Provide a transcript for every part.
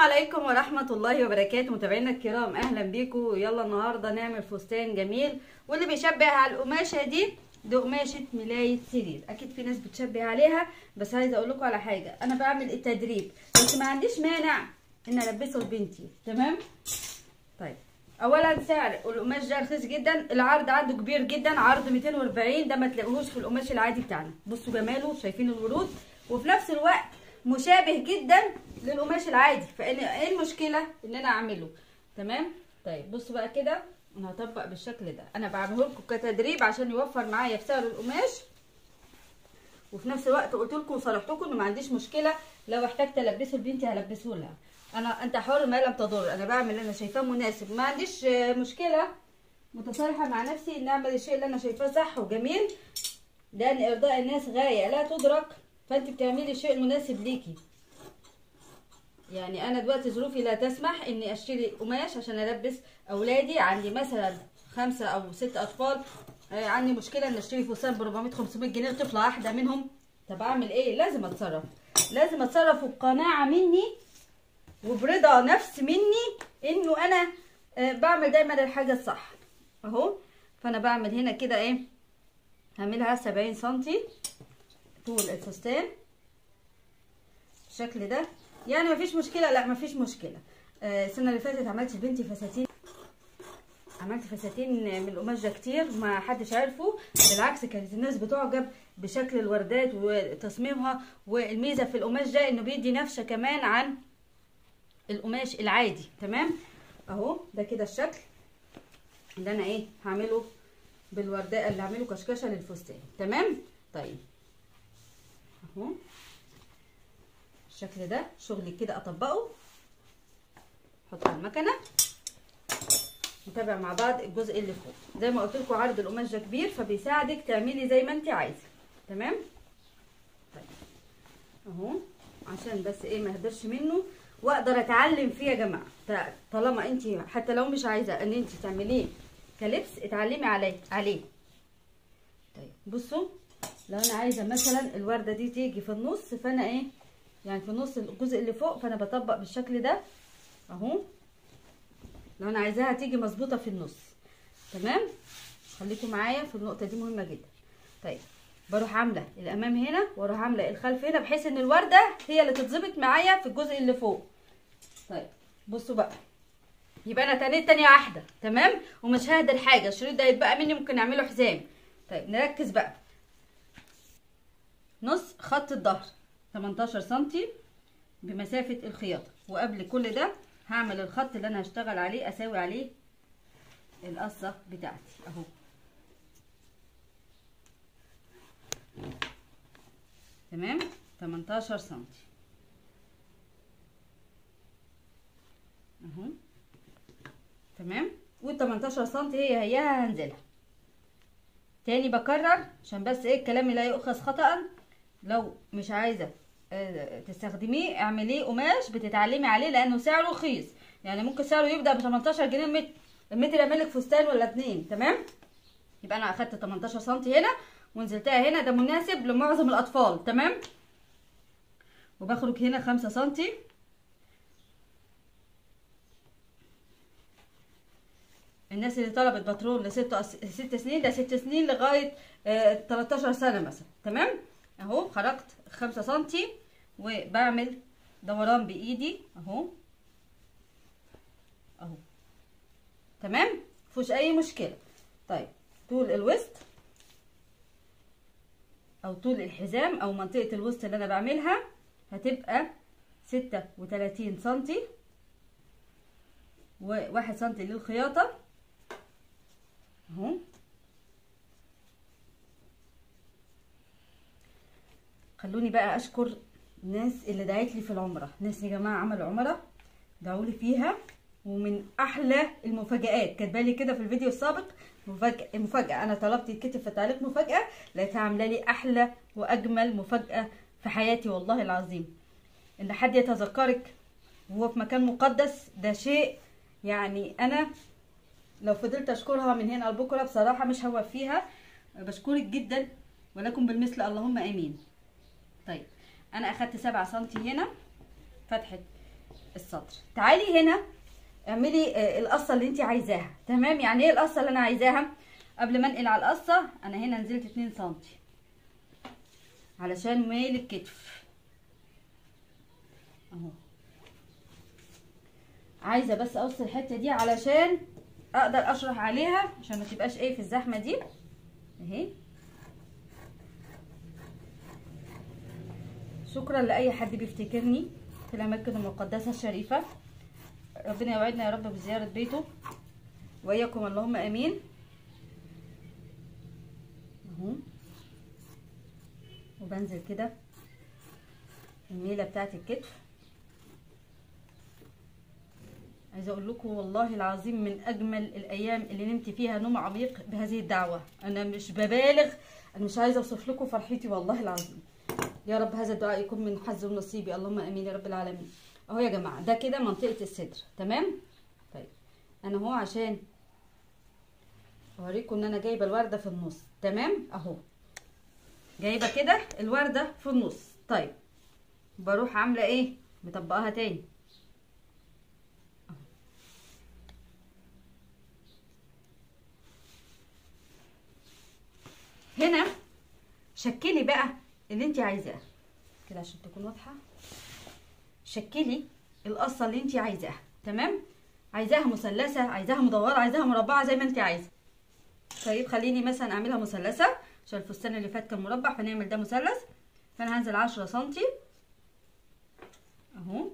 عليكم ورحمة الله وبركاته متابعينا الكرام اهلا بيكم يلا النهاردة نعمل فستان جميل واللي بيشبه على القماشة دي دي قماشة ملاية سرير اكيد في ناس بتشبه عليها بس عايزة اقول لكم على حاجة انا بعمل التدريب بس ما عنديش مانع ان البسه لبنتي تمام طيب اولا سعر القماش ده رخيص جدا العرض عنده كبير جدا عرض 240 ده ما تلاقوهوش في القماش العادي بتاعنا بصوا جماله شايفين الورود وفي نفس الوقت مشابه جدا للقماش العادي فان ايه المشكله ان انا اعمله تمام طيب بصوا بقى كده انا هطبق بالشكل ده انا بعمله لكم كتدريب عشان يوفر معايا في سعر القماش وفي نفس الوقت قلت لكم وصرحت لكم ان ما عنديش مشكله لو احتجت البسه لبنتي هلبسه لها انا انت حر ما لم تضر انا بعمل اللي انا شايفاه مناسب ما عنديش مشكله متصالحه مع نفسي ان اعمل الشيء اللي انا شايفاه صح وجميل لان ارضاء الناس غايه لا تدرك فانت بتعملي الشيء المناسب ليكي يعني انا دلوقتي ظروفي لا تسمح اني اشتري قماش عشان البس اولادي عندي مثلا خمسة او ست اطفال آه عندي مشكله ان اشتري فستان ب 400 500 جنيه طفله واحده منهم طب اعمل ايه لازم اتصرف لازم اتصرف وبقناعه مني وبرضا نفس مني انه انا آه بعمل دايما الحاجه الصح اهو فانا بعمل هنا كده ايه هعملها 70 سنتي طول الفستان بالشكل ده يعني مفيش مشكله لا مفيش مشكله آه السنه اللي فاتت عملت لبنتي فساتين عملت فساتين من القماش ده كتير ما حدش عارفه بالعكس كانت الناس بتعجب بشكل الوردات وتصميمها والميزه في القماش ده انه بيدي نفشه كمان عن القماش العادي تمام اهو ده كده الشكل اللي انا ايه هعمله بالورداء اللي هعمله كشكشه للفستان تمام طيب اهو الشكل ده شغلي كده اطبقه احطه على المكنه نتابع مع بعض الجزء اللي فوق زي ما قلت لكم عرض القماش ده كبير فبيساعدك تعملي زي ما انت عايزه تمام طيب اهو عشان بس ايه ما اهدرش منه واقدر اتعلم فيه يا جماعه طالما انت حتى لو مش عايزه ان انت تعمليه كلبس اتعلمي عليه عليه طيب بصوا لو انا عايزه مثلا الورده دي تيجي في النص فانا ايه يعني في نص الجزء اللي فوق فانا بطبق بالشكل ده اهو لو انا عايزاها تيجي مظبوطه في النص تمام خليكم معايا في النقطه دي مهمه جدا طيب بروح عامله الامام هنا واروح عامله الخلف هنا بحيث ان الورده هي اللي تتظبط معايا في الجزء اللي فوق طيب بصوا بقى يبقى انا تنيت تانية واحده تمام ومش ههدر حاجه الشريط ده يتبقى مني ممكن نعمله حزام طيب نركز بقى نص خط الظهر 18 سنتي بمسافه الخياطه وقبل كل ده هعمل الخط اللي انا هشتغل عليه اساوي عليه القصه بتاعتي اهو تمام 18 سنتي اهو تمام وال 18 سنتي هي هيها هنزلها تاني بكرر عشان بس ايه كلامي لا يؤخذ خطأ لو مش عايزه تستخدميه اعمليه قماش بتتعلمي عليه لانه سعره رخيص يعني ممكن سعره يبدا ب 18 جنيه المتر المتر يعمل لك فستان ولا اتنين تمام يبقى انا اخدت 18 سم هنا ونزلتها هنا ده مناسب لمعظم الاطفال تمام وبخرج هنا 5 سم الناس اللي طلبت باترون لست ست سنين ده ست سنين لغايه آه 13 سنه مثلا تمام اهو خرجت 5 سنتي وبعمل دوران بايدي اهو اهو تمام مفيش اي مشكله طيب طول الوسط او طول الحزام او منطقه الوسط اللي انا بعملها هتبقى 36 سنتي وواحد سنتي للخياطه اهو خلوني بقى اشكر الناس اللي دعت لي في العمره ناس يا جماعه عملوا عمره دعوا لي فيها ومن احلى المفاجآت كاتبه لي كده في الفيديو السابق مفاجأة مفاجأة انا طلبت يتكتب في التعليق مفاجأة لقيتها عامله لي احلى واجمل مفاجأة في حياتي والله العظيم ان حد يتذكرك وهو في مكان مقدس ده شيء يعني انا لو فضلت اشكرها من هنا لبكره بصراحه مش هوفيها بشكرك جدا ولكم بالمثل اللهم امين طيب انا اخدت سبعة سنتي هنا فتحة السطر تعالي هنا اعملي آه، القصه اللي انت عايزاها تمام يعني ايه القصه اللي انا عايزاها قبل ما انقل على القصه انا هنا نزلت 2 سم علشان ميل الكتف اهو عايزه بس اوصل الحته دي علشان اقدر اشرح عليها عشان ما تبقاش ايه في الزحمه دي اهي شكرا لاي حد بيفتكرني في الاماكن المقدسه الشريفه ربنا يوعدنا يا رب بزياره بيته واياكم اللهم امين اهو وبنزل كده الميله بتاعت الكتف عايزه اقول لكم والله العظيم من اجمل الايام اللي نمت فيها نوم عميق بهذه الدعوه انا مش ببالغ انا مش عايزه اوصف لكم فرحتي والله العظيم يا رب هذا الدعاء يكون من حظ ونصيبي اللهم امين يا رب العالمين اهو يا جماعه ده كده منطقه الصدر تمام طيب انا اهو عشان اوريكم ان انا جايبه الورده في النص تمام اهو جايبه كده الورده في النص طيب بروح عامله ايه مطبقاها تاني هنا شكلي بقى اللي انت عايزاه كده عشان تكون واضحه شكلي القصه اللي انت عايزاها تمام عايزاها مثلثه عايزاها مدوره عايزاها مربعه زي ما انت عايزه طيب خليني مثلا اعملها مثلثه عشان الفستان اللي فات كان مربع فنعمل ده مثلث فانا هنزل عشرة سنتي اهو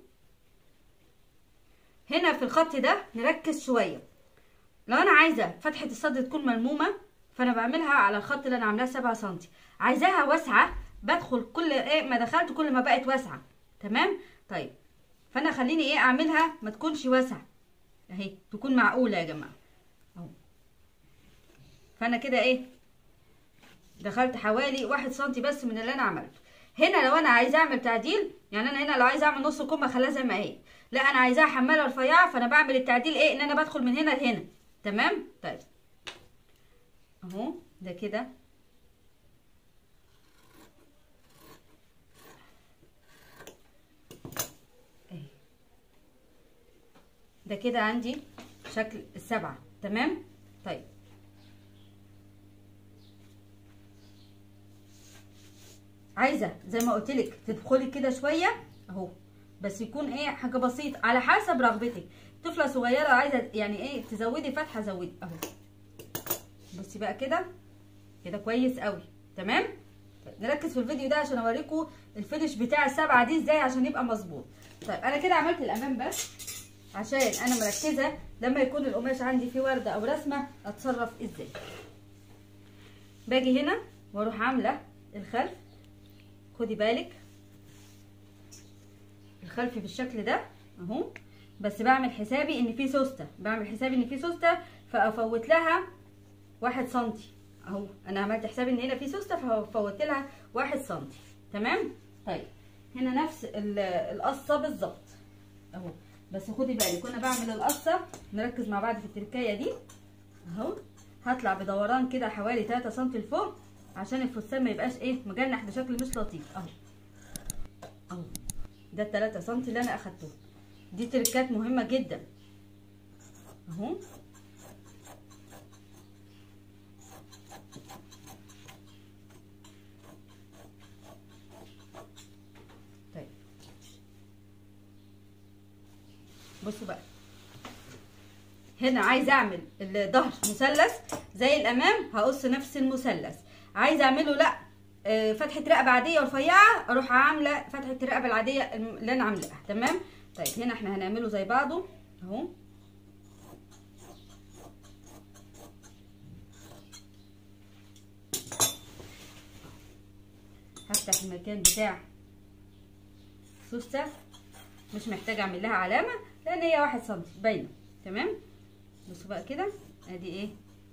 هنا في الخط ده نركز شويه لو انا عايزه فتحه الصدر تكون ملمومه فانا بعملها على الخط اللي انا عاملاه سبعة سنتي عايزاها واسعه بدخل كل ايه ما دخلت كل ما بقت واسعه تمام طيب فانا خليني ايه اعملها ما تكونش واسعه اهي تكون معقوله يا جماعه اهو فانا كده ايه دخلت حوالي واحد سنتي بس من اللي انا عملته هنا لو انا عايزه اعمل تعديل يعني انا هنا لو عايزه اعمل نص كم اخليها زي ما هي لا انا عايزاها حماله رفيعه فانا بعمل التعديل ايه ان انا بدخل من هنا لهنا تمام طيب اهو ده كده اهي ده كده عندي شكل السبعة تمام طيب عايزه زي ما قلت لك تدخلي كده شويه اهو بس يكون ايه حاجه بسيطه على حسب رغبتك طفله صغيره عايزه يعني ايه تزودي فتحه زودي اهو بصي بقى كده كده كويس قوي تمام طيب نركز في الفيديو ده عشان اوريكم الفينش بتاع السبعه دي ازاي عشان يبقى مظبوط طيب انا كده عملت الامام بس عشان انا مركزه لما يكون القماش عندي فيه ورده او رسمه اتصرف ازاي باجي هنا واروح عامله الخلف خدي بالك الخلف بالشكل ده اهو بس بعمل حسابي ان في سوسته بعمل حسابي ان في سوسته فافوت لها واحد سنتي اهو انا عملت حسابي ان هنا في سوسته ففوت لها واحد سنتي تمام طيب هنا نفس القصه بالظبط اهو بس خدي بالك وانا بعمل القصه نركز مع بعض في التركايه دي اهو هطلع بدوران كده حوالي 3 سم لفوق عشان الفستان ما يبقاش ايه مجنح بشكل مش لطيف اهو اهو ده ال 3 سم اللي انا اخدته دي تركات مهمه جدا اهو طيب بصوا بقى هنا عايزه اعمل الظهر مثلث زي الامام هقص نفس المثلث عايزه اعمله لا فتحه رقبه عاديه ورفيعه اروح عامله فتحه الرقبه العاديه اللي انا عاملاها تمام طيب هنا احنا هنعمله زي بعضه اهو هفتح المكان بتاع سوسته مش محتاجه اعمل لها علامه لان هي واحد سنتي باينه تمام بصوا بقى كده ادي ايه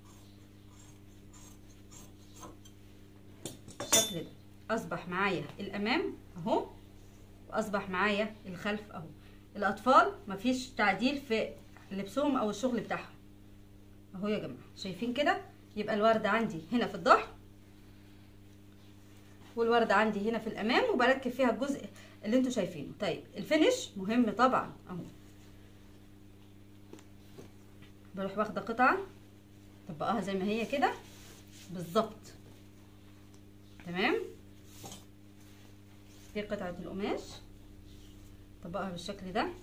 الشكل ده اصبح معايا الامام اهو واصبح معايا الخلف اهو الاطفال مفيش تعديل في لبسهم او الشغل بتاعهم اهو يا جماعه شايفين كده يبقى الورده عندي هنا في الظهر والورده عندي هنا في الامام وبركب فيها الجزء اللي انتوا شايفينه طيب الفينش مهم طبعا اهو بروح واخده قطعه طبقها زي ما هي كده بالظبط تمام دي قطعه القماش طبقها بالشكل ده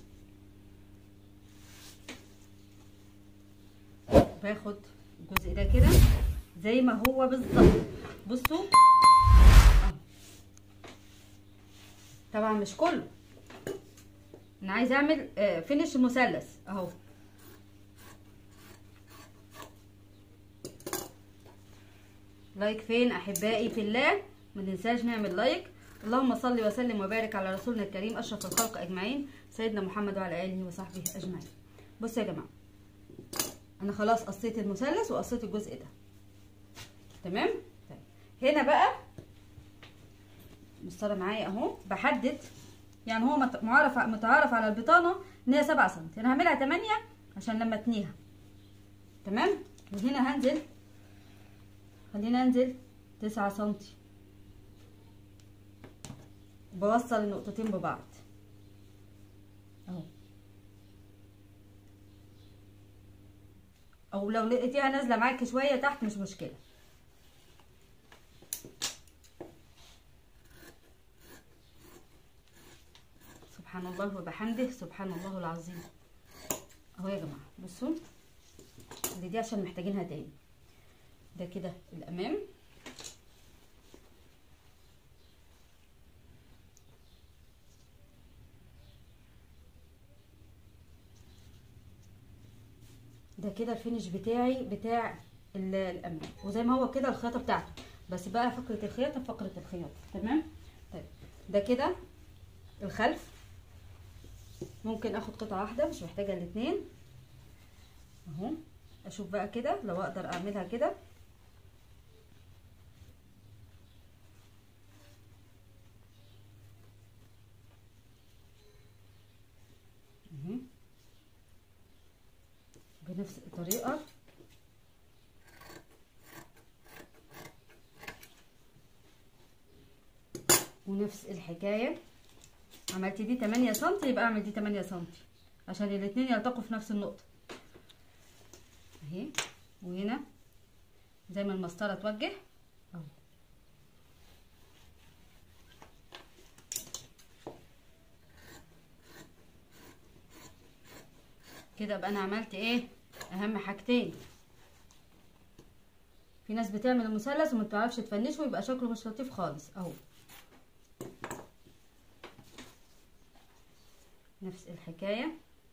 باخد الجزء ده كده زي ما هو بالظبط بصوا اهو طبعا مش كله انا عايزه اعمل آه، فينش مثلث اهو لايك فين احبائي في الله ما ننساش نعمل لايك اللهم صل وسلم وبارك على رسولنا الكريم اشرف الخلق اجمعين سيدنا محمد وعلى اله وصحبه اجمعين بصوا يا جماعه انا خلاص قصيت المثلث وقصيت الجزء ده تمام طيب هنا بقى مسطره معايا اهو بحدد يعني هو مت- معرف متعارف على البطانه ان هي 7 سم انا هعملها 8 عشان لما اتنيها تمام وهنا هنزل خلينا انزل 9 سم بوصل النقطتين ببعض اهو او لو لقيتيها نازله معاكي شويه تحت مش مشكله سبحان الله وبحمده سبحان الله العظيم اهو يا جماعه بصوا دي, دي عشان محتاجينها تاني ده كده الامام ده كده الفينش بتاعي بتاع ال- الامام وزي ما هو كده الخياطه بتاعته بس بقى فقره الخياطه فقره الخياطه تمام طيب ده كده الخلف ممكن اخد قطعه واحده مش محتاجه الاتنين اهو اشوف بقى كده لو اقدر اعملها كده اهي. بنفس الطريقه ونفس الحكايه عملتي دي 8 سم يبقى اعمل دي 8 سم عشان الاتنين يلتقوا في نفس النقطه اهي وهنا زي ما المسطره توجه اهو كده ابقى انا عملت ايه اهم حاجتين في ناس بتعمل المثلث وما بتعرفش تفنشه ويبقى شكله مش لطيف خالص اهو نفس الحكايه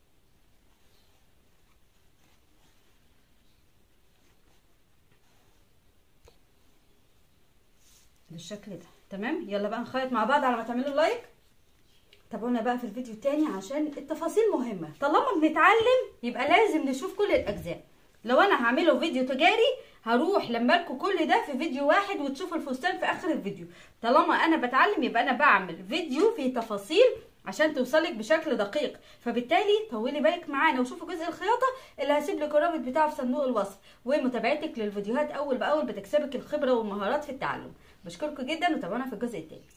بالشكل ده تمام يلا بقى نخيط مع بعض على ما تعملوا لايك تابعونا بقى في الفيديو التاني عشان التفاصيل مهمة طالما بنتعلم يبقى لازم نشوف كل الأجزاء لو أنا هعمله فيديو تجاري هروح لما لكم كل ده في فيديو واحد وتشوفوا الفستان في آخر الفيديو طالما أنا بتعلم يبقى أنا بعمل فيديو فيه تفاصيل عشان توصلك بشكل دقيق فبالتالي طولي بالك معانا وشوفوا جزء الخياطه اللي هسيب لك الرابط بتاعه في صندوق الوصف ومتابعتك للفيديوهات اول باول بتكسبك الخبره والمهارات في التعلم بشكركم جدا وتابعونا في الجزء التاني